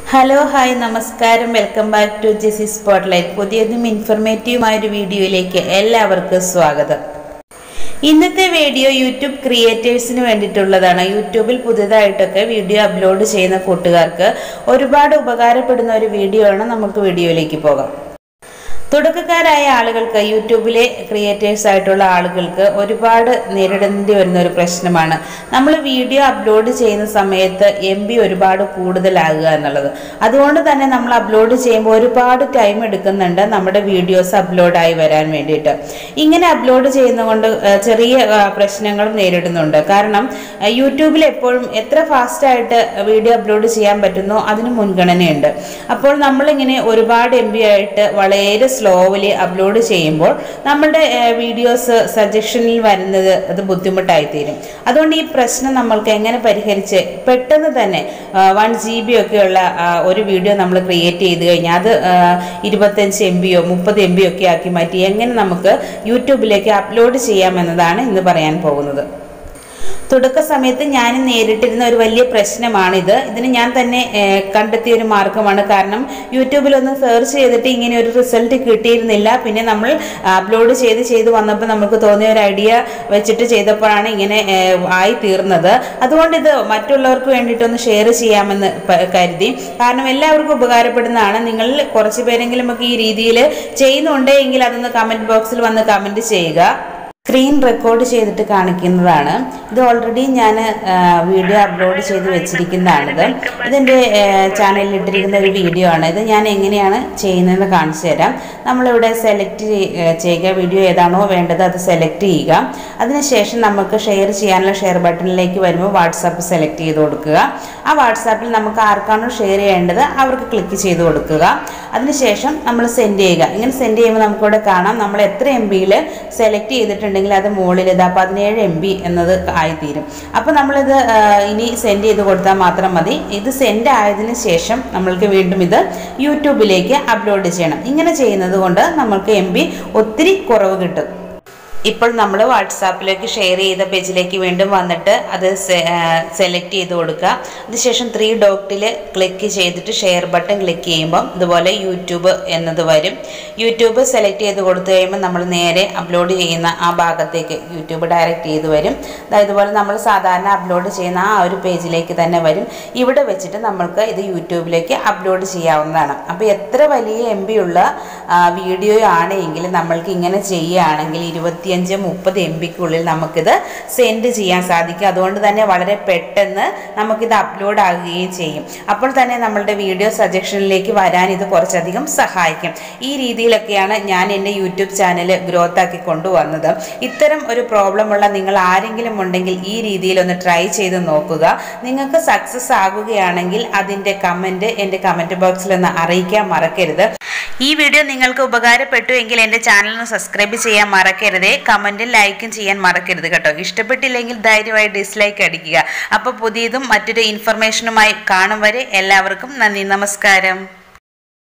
hello hi നമസ്കാരം welcome back to GC spotlight പുതിയതും ഇൻഫർമേറ്റീവുമായ ഒരു വീഡിയോയിലേക്ക് എല്ലാവർക്കും സ്വാഗതം ഇന്നത്തെ വീഡിയോ യൂട്യൂബ് ക്രിയേറ്റേഴ്സിന് വേണ്ടിയിട്ടുള്ളതാണ് യൂട്യൂബിൽ പുതിയതായിട്ടൊക്കെ വീഡിയോ അപ്ലോഡ് ചെയ്യുന്ന കൂട്ടുകാർക്ക് ഒരുപാട് ഉപകാരപ്പെടുന്ന ഒരു വീഡിയോ ആണ് നമുക്ക് വീഡിയോയിലേക്ക് പോകാം തുടക്കക്കാരായ ആളുകൾക്ക് യൂട്യൂബിലെ ക്രിയേറ്റേഴ്സ് ആയിട്ടുള്ള ആളുകൾക്ക് ഒരുപാട് നേരിടേണ്ടി വരുന്ന ഒരു പ്രശ്നമാണ് നമ്മൾ വീഡിയോ അപ്ലോഡ് ചെയ്യുന്ന സമയത്ത് എം ബി ഒരുപാട് കൂടുതലാകുക എന്നുള്ളത് അതുകൊണ്ട് തന്നെ നമ്മൾ അപ്ലോഡ് ചെയ്യുമ്പോൾ ഒരുപാട് ടൈം എടുക്കുന്നുണ്ട് നമ്മുടെ വീഡിയോസ് അപ്ലോഡായി വരാൻ വേണ്ടിയിട്ട് ഇങ്ങനെ അപ്ലോഡ് ചെയ്യുന്നതുകൊണ്ട് ഏഹ്, ചെറിയ ഏഹ്, പ്രശ്നങ്ങളും നേരിടുന്നുണ്ട് കാരണം ഏഹ്, യൂട്യൂബിൽ എപ്പോഴും എത്ര ഫാസ്റ്റായിട്ട് വീഡിയോ അപ്ലോഡ് ചെയ്യാൻ പറ്റുന്നോ അതിന് മുൻഗണനയുണ്ട് അപ്പോൾ നമ്മളിങ്ങനെ ഒരുപാട് എം ബി ആയിട്ട് വളരെ സ്ലോവിലി അപ്ലോഡ് ചെയ്യുമ്പോൾ നമ്മുടെ വീഡിയോസ് സജഷനിൽ വരുന്നത് അത് ബുദ്ധിമുട്ടായിത്തീരും അതുകൊണ്ട് ഈ പ്രശ്നം നമ്മൾക്ക് എങ്ങനെ പരിഹരിച്ച് പെട്ടെന്ന് തന്നെ വൺ ജി ബി ഒക്കെയുള്ള ആ, ഒരു വീഡിയോ നമ്മൾ ക്രിയേറ്റ് ചെയ്ത് കഴിഞ്ഞാൽ അത് ആ, ഇരുപത്തഞ്ച് എം ബിയോ മുപ്പത് എം ബി ഒക്കെ ആക്കി മാറ്റി എങ്ങനെ നമുക്ക് യൂട്യൂബിലേക്ക് അപ്ലോഡ് ചെയ്യാമെന്നതാണ് ഇന്ന് പറയാൻ പോകുന്നത് തുടക്ക സമയത്ത് ഞാൻ നേരിട്ടിരുന്ന ഒരു വലിയ പ്രശ്നമാണിത് ഇതിന് ഞാൻ തന്നെ ഏഹ്, കണ്ടെത്തിയ ഒരു മാർഗമാണ് കാരണം യൂട്യൂബിലൊന്ന് സെർച്ച് ചെയ്തിട്ട് ഇങ്ങനെ ഒരു റിസൾട്ട് കിട്ടിയിരുന്നില്ല പിന്നെ നമ്മൾ അപ്ലോഡ് ചെയ്ത് ചെയ്ത് വന്നപ്പോൾ നമുക്ക് തോന്നിയ ഒരു ഐഡിയ വെച്ചിട്ട് ചെയ്തപ്പോഴാണ് ഇങ്ങനെ ഏഹ്, ആയി തീർന്നത് അതുകൊണ്ട് ഇത് മറ്റുള്ളവർക്ക് വേണ്ടിയിട്ടൊന്ന് ഷെയർ ചെയ്യാമെന്ന് പ- കരുതി കാരണം എല്ലാവർക്കും ഉപകാരപ്പെടുന്നതാണ് നിങ്ങളിൽ കുറച്ച് പേരെങ്കിലും ഒക്കെ ഈ രീതിയിൽ ചെയ്യുന്നുണ്ടെങ്കിൽ അതൊന്ന് കമൻറ്റ് ബോക്സിൽ വന്ന് കമൻറ്റ് ചെയ്യുക സ്ക്രീൻ റെക്കോർഡ് ചെയ്തിട്ട് കാണിക്കുന്നതാണ് ഇത് ഓൾറെഡി ഞാൻ വീഡിയോ അപ്ലോഡ് ചെയ്ത് വെച്ചിരിക്കുന്നതാണിത് ഇതെൻ്റെ ചാനലിൽ ഇട്ടിരിക്കുന്ന ഒരു വീഡിയോ ആണ് ഇത് ഞാൻ എങ്ങനെയാണ് ചെയ്യുന്നതെന്ന് കാണിച്ചു തരാം നമ്മളിവിടെ സെലക്ട് ചെയ്യുക വീഡിയോ ഏതാണോ വേണ്ടത് അത് സെലക്ട് ചെയ്യുക അതിനുശേഷം നമുക്ക് ഷെയർ ചെയ്യാനുള്ള ഷെയർ ബട്ടണിലേക്ക് വരുമ്പോൾ വാട്സാപ്പ് സെലക്ട് ചെയ്ത് കൊടുക്കുക ആ വാട്സാപ്പിൽ നമുക്ക് ആർക്കാണോ ഷെയർ ചെയ്യേണ്ടത് അവർക്ക് ക്ലിക്ക് ചെയ്ത് കൊടുക്കുക അതിനുശേഷം നമ്മൾ സെൻഡ് ചെയ്യുക ഇങ്ങനെ സെൻഡ് ചെയ്യുമ്പോൾ നമുക്കിവിടെ കാണാം നമ്മൾ എത്ര എം ബിയിൽ സെലക്ട് ചെയ്തിട്ടുണ്ടെങ്കിൽ അത് മുകളിൽ ഇതാ പതിനേഴ് എം ബി എന്നത് ആയിത്തീരും അപ്പോൾ നമ്മളിത് ആ, ഇനി സെൻഡ് ചെയ്ത് കൊടുത്താൽ മാത്രം മതി ഇത് സെൻഡ് ആയതിനു ശേഷം നമ്മൾക്ക് വീണ്ടും ഇത് യൂട്യൂബിലേക്ക് അപ്ലോഡ് ചെയ്യണം ഇങ്ങനെ ചെയ്യുന്നത് കൊണ്ട് നമ്മൾക്ക് എം ബി ഒത്തിരി കുറവ് കിട്ടും ഇപ്പോൾ നമ്മൾ വാട്സാപ്പിലേക്ക് ഷെയർ ചെയ്ത പേജിലേക്ക് വീണ്ടും വന്നിട്ട് അത് സെലക്ട് ചെയ്ത് കൊടുക്കുക അതിനുശേഷം ത്രീ ഡോട്ടിൽ ക്ലിക്ക് ചെയ്തിട്ട് ഷെയർ ബട്ടൺ ക്ലിക്ക് ചെയ്യുമ്പം ഇതുപോലെ യൂട്യൂബ് എന്നത് വരും യൂട്യൂബ് സെലക്ട് ചെയ്ത് കൊടുത്തു കഴിയുമ്പോൾ നമ്മൾ നേരെ അപ്ലോഡ് ചെയ്യുന്ന ആ ഭാഗത്തേക്ക് യൂട്യൂബ് ഡയറക്റ്റ് ചെയ്ത് വരും ദാ ഇതുപോലെ നമ്മൾ സാധാരണ അപ്ലോഡ് ചെയ്യുന്ന ആ ഒരു പേജിലേക്ക് തന്നെ വരും ഇവിടെ വെച്ചിട്ട് നമ്മൾക്ക് ഇത് യൂട്യൂബിലേക്ക് അപ്ലോഡ് ചെയ്യാവുന്നതാണ് അപ്പോൾ എത്ര വലിയ എം ബി ഉള്ള വീഡിയോ ആണെങ്കിൽ നമ്മൾക്ക് ഇങ്ങനെ ചെയ്യുകയാണെങ്കിൽ ഇരുപത്തിയഞ്ച് മുപ്പത് എം ബിക്കുള്ളിൽ നമുക്കിത് സെൻഡ് ചെയ്യാൻ സാധിക്കും അതുകൊണ്ട് തന്നെ വളരെ പെട്ടെന്ന് നമുക്കിത് അപ്ലോഡ് ആകുകയും ചെയ്യും അപ്പോൾ തന്നെ നമ്മളുടെ വീഡിയോ സജഷനിലേക്ക് വരാൻ ഇത് കുറച്ചധികം സഹായിക്കും ഈ രീതിയിലൊക്കെയാണ് ഞാൻ എൻ്റെ യൂട്യൂബ് ചാനൽ ഗ്രോത്ത് ആക്കി കൊണ്ടുവന്നത് ഇത്തരം ഒരു പ്രോബ്ലം ഉള്ള നിങ്ങൾ ആരെങ്കിലും ഉണ്ടെങ്കിൽ ഈ രീതിയിൽ ഒന്ന് ട്രൈ ചെയ്ത് നോക്കുക നിങ്ങൾക്ക് സക്സസ് ആകുകയാണെങ്കിൽ അതിൻ്റെ കമൻറ്റ് എൻ്റെ കമൻറ്റ് ബോക്സിൽ ഒന്ന് അറിയിക്കാൻ മറക്കരുത് ഈ വീഡിയോ നിങ്ങൾക്ക് ഉപകാരപ്പെട്ടു എങ്കിൽ എൻ്റെ ചാനൽ ഒന്ന് സബ്സ്ക്രൈബ് ചെയ്യാൻ മറക്കരുതേ കമൻറ്റും ലൈക്കും ചെയ്യാൻ മറക്കരുത് കേട്ടോ ഇഷ്ടപ്പെട്ടില്ലെങ്കിൽ ധൈര്യമായി ഡിസ്ലൈക്ക് അടിക്കുക അപ്പോൾ പുതിയതും മറ്റൊരു ഇൻഫർമേഷനുമായി കാണും വരെ എല്ലാവർക്കും നന്ദി നമസ്കാരം